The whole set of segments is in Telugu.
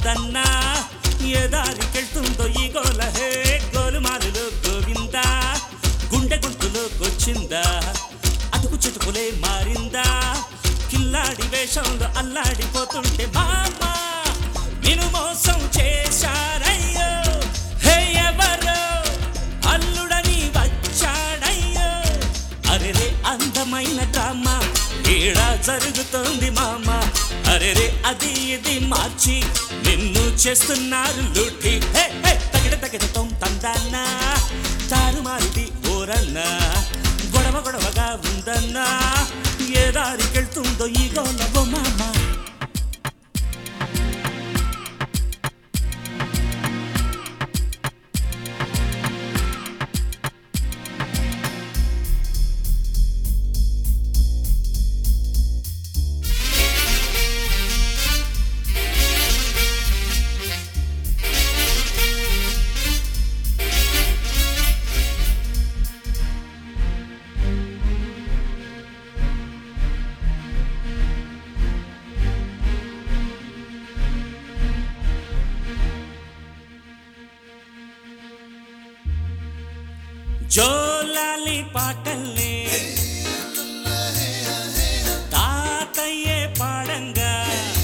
ఉందన్నా ఏ దారికెళ్తుందో ఈ గోల హే గోలుమాలులో గోవిందా గుండె గొంతులోకొచ్చిందా అటుకు చెటుకులే మారిందా కిల్లాడి వేషంలో అల్లాడిపోతుంటే మామ నిన్ను మోసం చేశారయ్యో హే ఎవరో అల్లుడని వచ్చాడయ్యో అరెరే అందమైన డ్రామా ఈడ జరుగుతోంది మామ అరెరే అది ఇది మార్చి నిన్ను చేస్తున్నారు లూటి హే హే తగిడ తగిడతో తందన్నా తారుమారిది ఓరన్నా గొడవ గొడవగా ఉందన్నా ఏ దారికెళ్తుందో ఈ గోలవో మామ జోలాలి పాటల్ని తాతయ్యే పాడంగా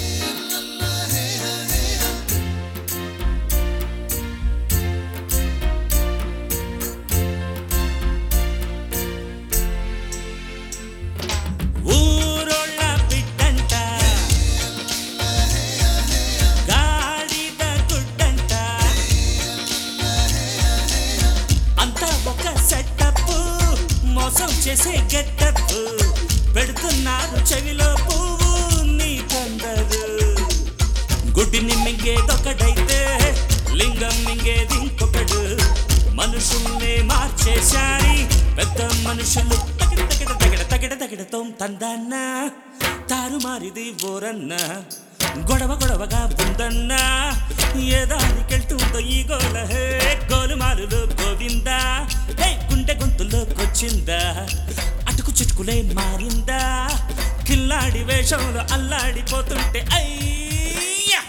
ఊరోళ్ళ బిడ్డంట గాడిద గుడ్డంట అంతా ఒక సెటప్ మోసం చేసే గెటప్ పెడుతున్నారు చెవిలో పువ్వు నీ కొందరు గుడ్డిని మింగేదొకడైతే లింగం మింగేది ఇంకొకడు మనుషుల్ని మార్చేశారి పెద్ద మనుషులు తగిడ తగిడ తగిడ తగిడ తగిడతో తందన్న తారుమారిది ఓరన్న గొడవ గొడవగా ఉందన్నా ఏ దారికెళ్తుందో ఈ గోల హే గోలుమాలులో గోవిందా హే గుండె గొంతులోకొచ్చిందా అటుకు చిటుకులే మారిందా కిల్లాడి వేషంలో అల్లాడిపోతుంటే అయ్యా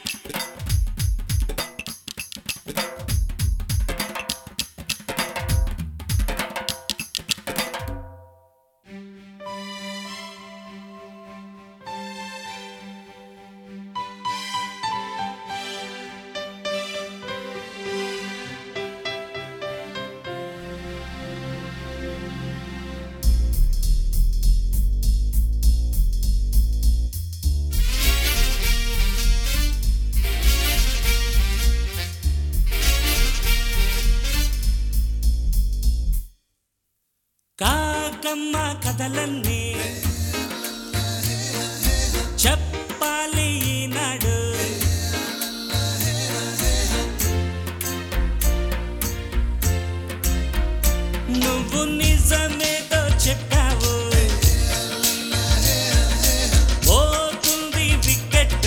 కాకమ్మ కథలన్నీ చెప్పాలి ఈనాడు నువ్వు నిజమేదో చెప్పావు పోతుంది వికెట్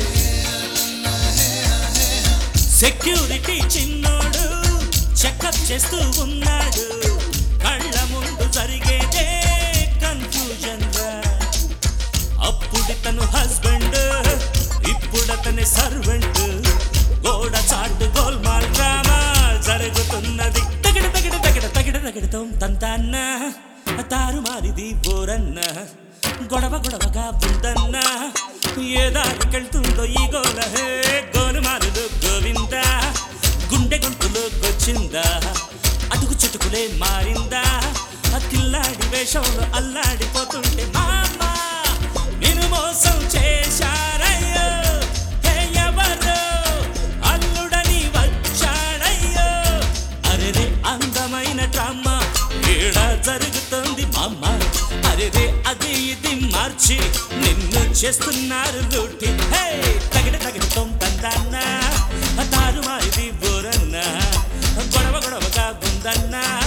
సెక్యూరిటీ చిన్నోడు చెకప్ చేస్తూ ఉన్నాడు కళ్ళ ముందు జరిగేదే కన్ఫ్యూజన్ రా అప్పుడు తను హస్బెండ్ ఇప్పుడు అతని సర్వెంట్ గోడ చాటు గోల్మాల్ డ్రామా జరుగుతున్నది తగిడ తగిడ తగిడ తగిడ తగిడతో తంతాన్న తారుమారిది బోరన్న గొడవ గొడవగా ఉందన్న ఏ దారికెళ్తుందో ఈ గోల హే గోలుమారులు గోవిందా గుండె గొంతులోకొచ్చిందా అటుకు చెటుకులే మారిందా ఆ కిల్లాడి వేషంలో అల్లాడిపోతుంటే మామ నేను మోసం చేశారయ్యో హే ఎవరో అల్లుడని వచ్చాడయ్యో అరెరే అందమైన డ్రామా ఈడ జరుగుతోంది మామ అరెరే అది ఇది మార్చి నిన్ను చేస్తున్నారు లూటి హే తగిడ తగిడతో తందన్నా తారుమారిది బోరన్నా గొడవ గొడవగా ఉందన్నా